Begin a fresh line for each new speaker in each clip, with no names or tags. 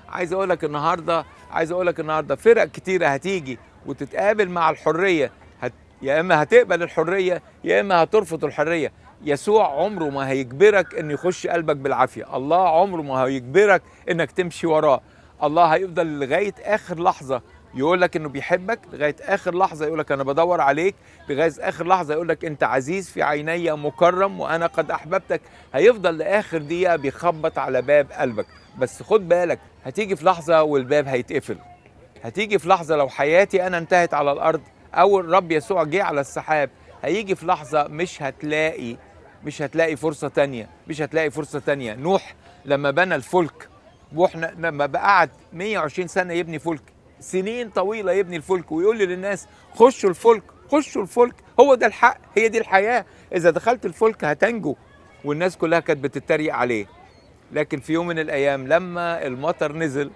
عايز اقول لك النهارده عايز اقول لك النهارده فرق كتيره هتيجي وتتقابل مع الحريه هت... يا اما هتقبل الحريه يا اما هترفض الحريه يسوع عمره ما هيجبرك ان يخش قلبك بالعافيه الله عمره ما هيجبرك انك تمشي وراه الله هيفضل لغايه اخر لحظه يقول لك انه بيحبك لغايه اخر لحظه يقول لك انا بدور عليك لغايه اخر لحظه يقول لك انت عزيز في عيني مكرم وانا قد احببتك هيفضل لاخر دقيقه بيخبط على باب قلبك بس خد بالك هتيجي في لحظه والباب هيتقفل هتيجي في لحظه لو حياتي انا انتهت على الارض او الرب يسوع جه على السحاب هيجي في لحظه مش هتلاقي مش هتلاقي فرصه تانية مش هتلاقي فرصه تانية نوح لما بنى الفلك واحنا لما قعد 120 سنه يبني فلك سنين طويله يبني الفلك ويقول لي للناس خشوا الفلك خشوا الفلك هو ده الحق هي دي الحياه اذا دخلت الفلك هتنجو والناس كلها كانت بتتريق عليه لكن في يوم من الايام لما المطر نزل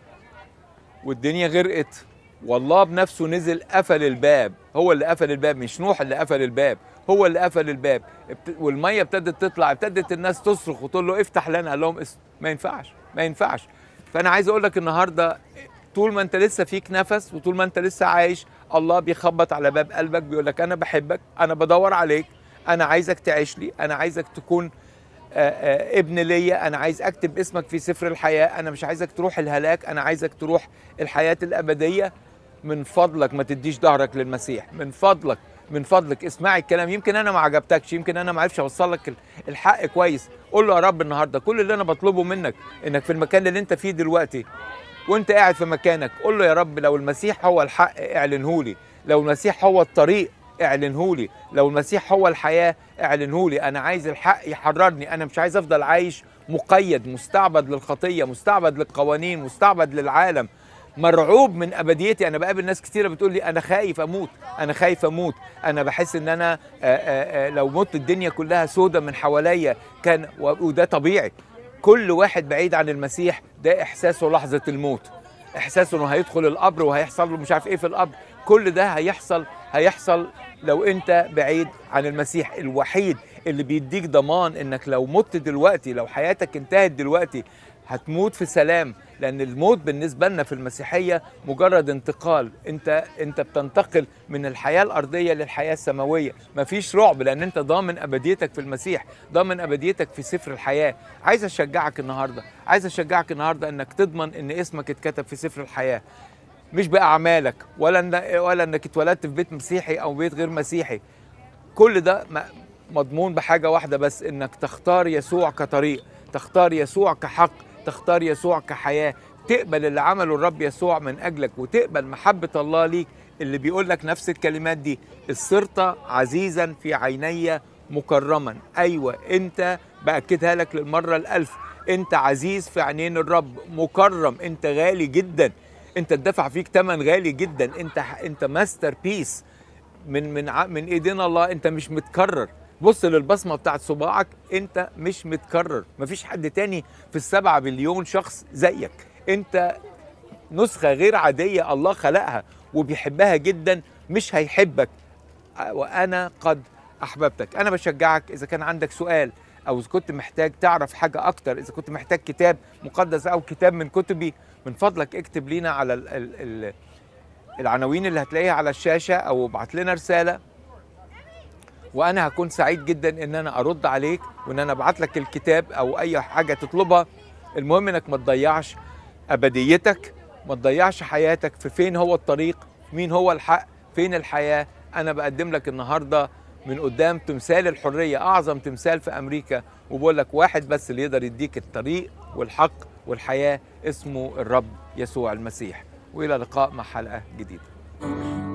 والدنيا غرقت والله بنفسه نزل قفل الباب هو اللي قفل الباب مش نوح اللي قفل الباب هو اللي قفل الباب ابت- والميه ابتدت تطلع ابتدت الناس تصرخ وتقول له افتح لنا قال لهم اس- ما ينفعش ما ينفعش فانا عايز اقول لك النهارده طول ما انت لسه فيك نفس وطول ما انت لسه عايش الله بيخبط على باب قلبك بيقول لك انا بحبك انا بدور عليك انا عايزك تعيش لي انا عايزك تكون آه، آه، ابن ليا انا عايز اكتب اسمك في سفر الحياه انا مش عايزك تروح الهلاك انا عايزك تروح الحياه الابديه من فضلك ما تديش ظهرك للمسيح من فضلك من فضلك اسمعي الكلام يمكن انا ما عجبتكش يمكن انا ما عرفش اوصل لك ال- الحق كويس قول له يا رب النهارده كل اللي انا بطلبه منك انك في المكان اللي انت فيه دلوقتي وانت قاعد في مكانك قول له يا رب لو المسيح هو الحق اعلنه لي لو المسيح هو الطريق اعلنه لي لو المسيح هو الحياه اعلنه لي انا عايز الحق يحررني انا مش عايز افضل عايش مقيد مستعبد للخطيه مستعبد للقوانين مستعبد للعالم مرعوب من ابديتي انا بقابل ناس كتيره بتقول لي انا خايف اموت انا خايف اموت انا بحس ان انا آآ آآ لو مت الدنيا كلها سودة من حواليا كان و- وده طبيعي كل واحد بعيد عن المسيح ده احساسه لحظه الموت احساسه انه هيدخل القبر وهيحصل له مش عارف ايه في القبر كل ده هيحصل هيحصل لو انت بعيد عن المسيح الوحيد اللي بيديك ضمان انك لو مت دلوقتي لو حياتك انتهت دلوقتي هتموت في سلام لان الموت بالنسبه لنا في المسيحيه مجرد انتقال انت انت بتنتقل من الحياه الارضيه للحياه السماويه مفيش رعب لان انت ضامن ابديتك في المسيح ضامن ابديتك في سفر الحياه عايز اشجعك النهارده عايز اشجعك النهارده انك تضمن ان اسمك اتكتب في سفر الحياه مش باعمالك ولا إن ولا انك اتولدت في بيت مسيحي او بيت غير مسيحي كل ده م- مضمون بحاجه واحده بس انك تختار يسوع كطريق تختار يسوع كحق تختار يسوع كحياه تقبل اللي عمله الرب يسوع من اجلك وتقبل محبه الله ليك اللي بيقول لك نفس الكلمات دي الصرت عزيزا في عيني مكرما ايوه انت باكدها لك للمره الالف انت عزيز في عينين الرب مكرم انت غالي جدا انت اتدفع فيك ثمن غالي جدا انت انت ماستر بيس من من ع- من ايدين الله انت مش متكرر بص للبصمه بتاعت صباعك انت مش متكرر مفيش حد تاني في السبعة بليون شخص زيك انت نسخه غير عاديه الله خلقها وبيحبها جدا مش هيحبك وانا قد احببتك انا بشجعك اذا كان عندك سؤال او اذا كنت محتاج تعرف حاجه اكتر اذا كنت محتاج كتاب مقدس او كتاب من كتبي من فضلك اكتب لينا على ال ال ال العناوين اللي هتلاقيها على الشاشه او ابعت لنا رساله وانا هكون سعيد جدا ان انا ارد عليك وان انا ابعت لك الكتاب او اي حاجه تطلبها المهم انك ما تضيعش ابديتك ما تضيعش حياتك في فين هو الطريق مين هو الحق فين الحياه انا بقدم لك النهارده من قدام تمثال الحريه اعظم تمثال في امريكا وبقول لك واحد بس اللي يقدر يديك الطريق والحق والحياه اسمه الرب يسوع المسيح والى لقاء مع حلقه جديده